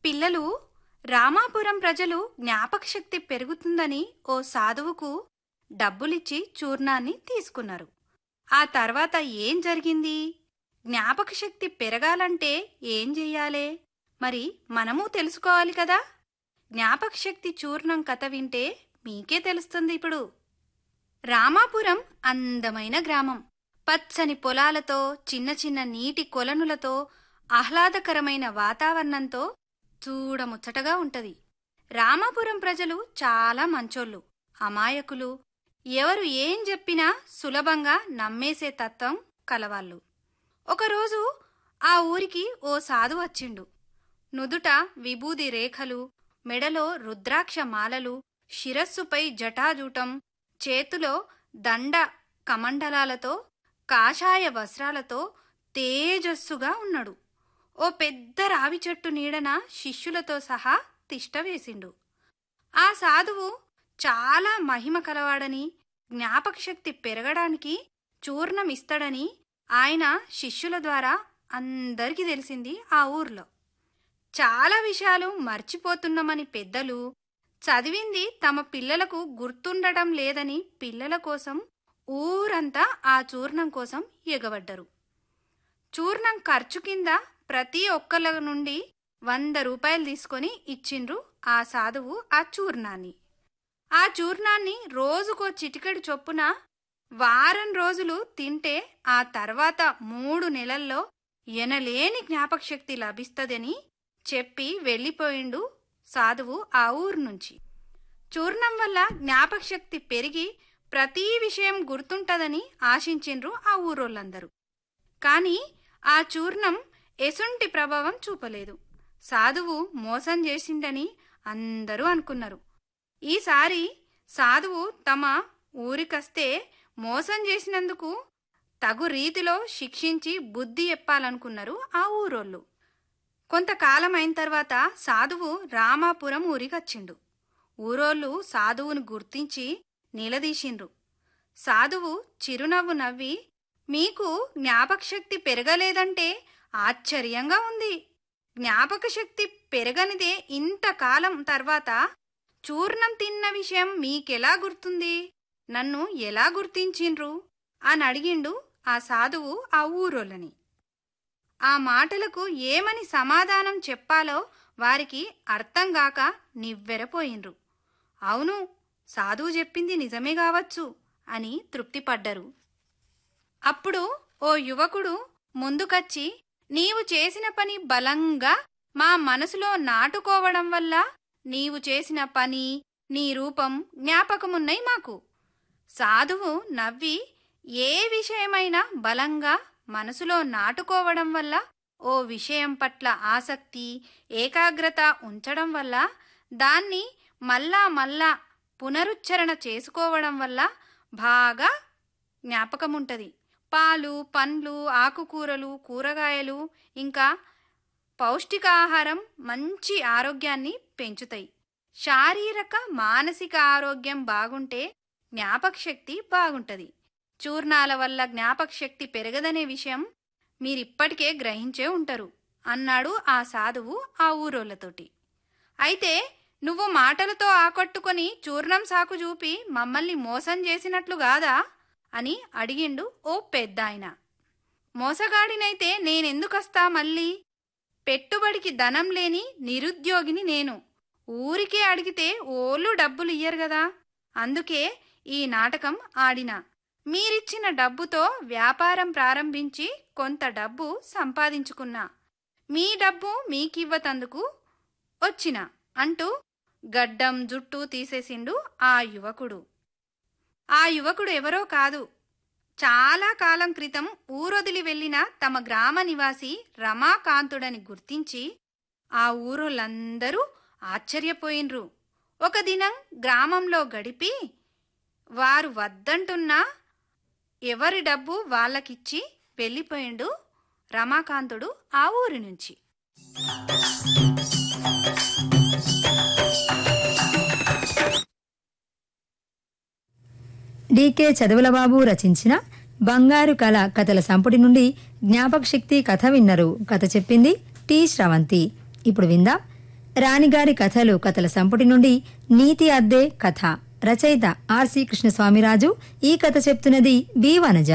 పిల్లలు రామాపురం ప్రజలు జ్ఞాపకశక్తి పెరుగుతుందని ఓ సాధువుకు డబ్బులిచ్చి చూర్ణాన్ని తీసుకున్నారు ఆ తర్వాత ఏం జరిగింది జ్ఞాపకశక్తి పెరగాలంటే ఏం చెయ్యాలే మరి మనము తెలుసుకోవాలి కదా జ్ఞాపకశక్తి చూర్ణం కథ వింటే మీకే తెలుస్తుంది ఇప్పుడు రామాపురం అందమైన గ్రామం పచ్చని పొలాలతో చిన్న చిన్న నీటి కొలనులతో ఆహ్లాదకరమైన వాతావరణంతో చూడముచ్చటగా ఉంటది రామాపురం ప్రజలు చాలా మంచోళ్ళు అమాయకులు ఎవరు ఏం చెప్పినా సులభంగా నమ్మేసే తత్వం కలవాళ్ళు ఒకరోజు ఆ ఊరికి ఓ సాధు వచ్చిండు నుదుట విభూది రేఖలు మెడలో రుద్రాక్ష మాలలు శిరస్సుపై జటాజూటం చేతిలో దండ కమండలాలతో కాషాయ వస్త్రాలతో తేజస్సుగా ఉన్నాడు ఓ పెద్ద రావి చెట్టు నీడన శిష్యులతో సహా తిష్టవేసిండు ఆ సాధువు చాలా మహిమ కలవాడని జ్ఞాపకశక్తి పెరగడానికి చూర్ణం ఇస్తాడని ఆయన శిష్యుల ద్వారా అందరికీ తెలిసింది ఆ ఊర్లో చాలా విషయాలు మర్చిపోతున్నామని పెద్దలు చదివింది తమ పిల్లలకు గుర్తుండటం లేదని పిల్లల కోసం ఊరంతా ఆ చూర్ణం కోసం ఎగబడ్డరు చూర్ణం ఖర్చు కింద ప్రతి ఒక్కళ్ళ నుండి వంద రూపాయలు తీసుకొని ఇచ్చిండ్రు ఆ సాధువు ఆ చూర్ణాన్ని ఆ చూర్ణాన్ని రోజుకో చిటికెడు చొప్పున వారం రోజులు తింటే ఆ తర్వాత మూడు నెలల్లో ఎనలేని జ్ఞాపకశక్తి లభిస్తదని చెప్పి వెళ్ళిపోయిండు సాధువు ఆ ఊరు నుంచి చూర్ణం వల్ల జ్ఞాపకశక్తి పెరిగి ప్రతి విషయం గుర్తుంటదని ఆశించిండ్రు ఆ ఊరోళ్ళందరూ కాని ఆ చూర్ణం ఎసుంటి ప్రభావం చూపలేదు సాధువు మోసం చేసిందని అందరూ అనుకున్నారు ఈసారి సాధువు తమ ఊరికస్తే మోసం చేసినందుకు తగు రీతిలో శిక్షించి బుద్ధి చెప్పాలనుకున్నారు ఆ ఊరోళ్ళు కొంతకాలం అయిన తర్వాత సాధువు రామాపురం ఊరికొచ్చిండు ఊరోళ్ళు సాధువును గుర్తించి నిలదీసిండ్రు సాధువు చిరునవ్వు నవ్వి మీకు జ్ఞాపకశక్తి పెరగలేదంటే ఆశ్చర్యంగా ఉంది జ్ఞాపకశక్తి పెరగనిదే ఇంతకాలం తర్వాత చూర్ణం తిన్న విషయం మీకెలా గుర్తుంది నన్ను ఎలా గుర్తించిండ్రు అని అడిగిండు ఆ సాధువు ఆ ఊరోళ్ళని ఆ మాటలకు ఏమని సమాధానం చెప్పాలో వారికి అర్థంగాక నివ్వెరపోయిండ్రు అవును సాధువు చెప్పింది నిజమే కావచ్చు అని తృప్తిపడ్డరు అప్పుడు ఓ యువకుడు ముందుకొచ్చి నీవు చేసిన పని బలంగా మా మనసులో నాటుకోవడం వల్ల నీవు చేసిన పని నీ రూపం జ్ఞాపకమున్నాయి మాకు సాధువు నవ్వి ఏ విషయమైనా బలంగా మనసులో నాటుకోవడం వల్ల ఓ విషయం పట్ల ఆసక్తి ఏకాగ్రత ఉంచడం వల్ల దాన్ని మళ్ళా మళ్ళా పునరుచ్చరణ చేసుకోవడం వల్ల బాగా జ్ఞాపకముంటది పాలు పండ్లు ఆకుకూరలు కూరగాయలు ఇంకా పౌష్టికాహారం మంచి ఆరోగ్యాన్ని పెంచుతాయి శారీరక మానసిక ఆరోగ్యం బాగుంటే జ్ఞాపకశక్తి బాగుంటది చూర్ణాల వల్ల జ్ఞాపకశక్తి పెరగదనే విషయం మీరిప్పటికే గ్రహించే ఉంటారు అన్నాడు ఆ సాధువు ఆ ఊరోళ్ళతోటి అయితే నువ్వు మాటలతో ఆకట్టుకొని చూర్ణం సాకు చూపి మమ్మల్ని మోసం చేసినట్లు గాదా అని అడిగిండు ఓ పెద్దాయన మోసగాడినైతే నేనెందుకస్తా మళ్ళీ పెట్టుబడికి ధనం లేని నిరుద్యోగిని నేను ఊరికే అడిగితే ఓళ్ళు డబ్బులు ఇయ్యరు గదా అందుకే ఈ నాటకం ఆడినా మీరిచ్చిన డబ్బుతో వ్యాపారం ప్రారంభించి కొంత డబ్బు సంపాదించుకున్నా మీ డబ్బు మీకివ్వతందుకు వచ్చిన అంటూ గడ్డం జుట్టు తీసేసిండు ఆ యువకుడు ఆ యువకుడు ఎవరో కాదు చాలా కాలం క్రితం ఊరొదిలి వెళ్లిన తమ గ్రామ నివాసి రమాకాంతుడని గుర్తించి ఆ ఊరోళ్ళందరూ ఆశ్చర్యపోయిన్రు ఒక దినం గ్రామంలో గడిపి వారు వద్దంటున్నా ఎవరి డబ్బు వాళ్ళకిచ్చి వెళ్ళిపోయిండు రమాకాంతుడు ఆ ఊరి నుంచి డికే చదువులబాబు రచించిన బంగారు కళ కథల సంపుటి నుండి జ్ఞాపక శక్తి కథ విన్నరు కథ చెప్పింది టి శ్రవంతి ఇప్పుడు విందాం రాణిగారి కథలు కథల సంపుటి నుండి నీతి అద్దే కథ రచయిత ఆర్సి కృష్ణస్వామిరాజు ఈ కథ చెప్తున్నది బి వనజ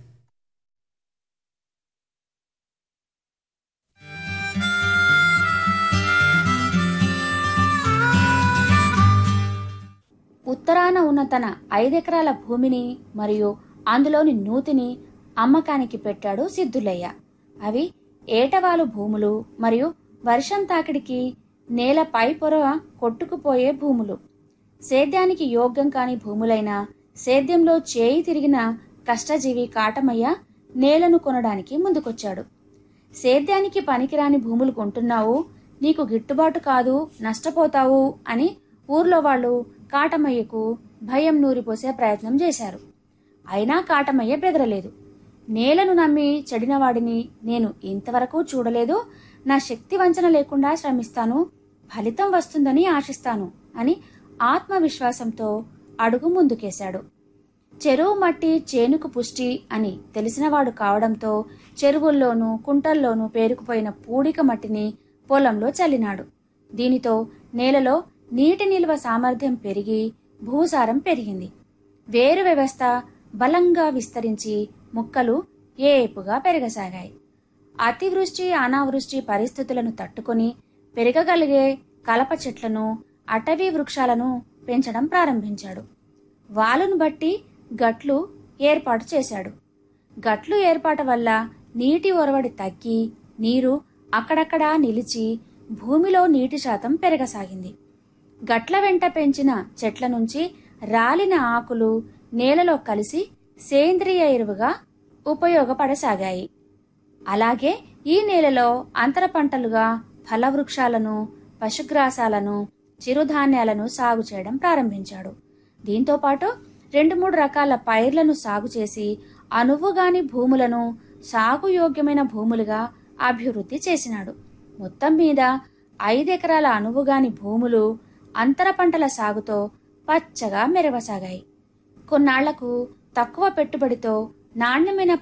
ఉత్తరాన ఉన్న తన ఐదెకరాల భూమిని మరియు అందులోని నూతిని అమ్మకానికి పెట్టాడు సిద్ధులయ్య అవి ఏటవాలు భూములు మరియు వర్షం తాకిడికి నేల పై పొర కొట్టుకుపోయే భూములు సేద్యానికి యోగ్యం కాని భూములైన సేద్యంలో చేయి తిరిగిన కష్టజీవి కాటమయ్య నేలను కొనడానికి ముందుకొచ్చాడు సేద్యానికి పనికిరాని భూములు కొంటున్నావు నీకు గిట్టుబాటు కాదు నష్టపోతావు అని ఊర్లో వాళ్ళు కాటమయ్యకు భయం నూరిపోసే ప్రయత్నం చేశారు అయినా కాటమయ్య బెదరలేదు నేలను నమ్మి చెడినవాడిని నేను ఇంతవరకు చూడలేదు నా శక్తి వంచన లేకుండా శ్రమిస్తాను ఫలితం వస్తుందని ఆశిస్తాను అని ఆత్మవిశ్వాసంతో అడుగు ముందుకేశాడు చెరువు మట్టి చేనుకు పుష్టి అని తెలిసినవాడు కావడంతో చెరువుల్లోనూ కుంటల్లోనూ పేరుకుపోయిన పూడిక మట్టిని పొలంలో చల్లినాడు దీనితో నేలలో నీటి నిల్వ సామర్థ్యం పెరిగి భూసారం పెరిగింది వేరు వ్యవస్థ బలంగా విస్తరించి ముక్కలు ఏపుగా పెరగసాగాయి అతివృష్టి అనావృష్టి పరిస్థితులను తట్టుకొని పెరగగలిగే కలప చెట్లను అటవీ వృక్షాలను పెంచడం ప్రారంభించాడు వాలును బట్టి గట్లు ఏర్పాటు చేశాడు గట్లు ఏర్పాటు వల్ల నీటి ఒరవడి తగ్గి నీరు అక్కడక్కడా నిలిచి భూమిలో నీటి శాతం పెరగసాగింది గట్ల వెంట పెంచిన చెట్ల నుంచి రాలిన ఆకులు నేలలో కలిసి సేంద్రియ ఎరువుగా ఉపయోగపడసాగాయి అలాగే ఈ నేలలో అంతర పంటలుగా ఫలవృక్షాలను పశుగ్రాసాలను చిరుధాన్యాలను సాగు చేయడం ప్రారంభించాడు దీంతో పాటు రెండు మూడు రకాల పైర్లను సాగు చేసి అనువుగాని భూములను సాగు యోగ్యమైన భూములుగా అభివృద్ధి చేసినాడు మొత్తం మీద ఐదెకరాల అనువుగాని భూములు అంతర పంటల సాగుతో పచ్చగా మెరవసాగాయి కొన్నాళ్లకు తక్కువ పెట్టుబడితో నాణ్యమైన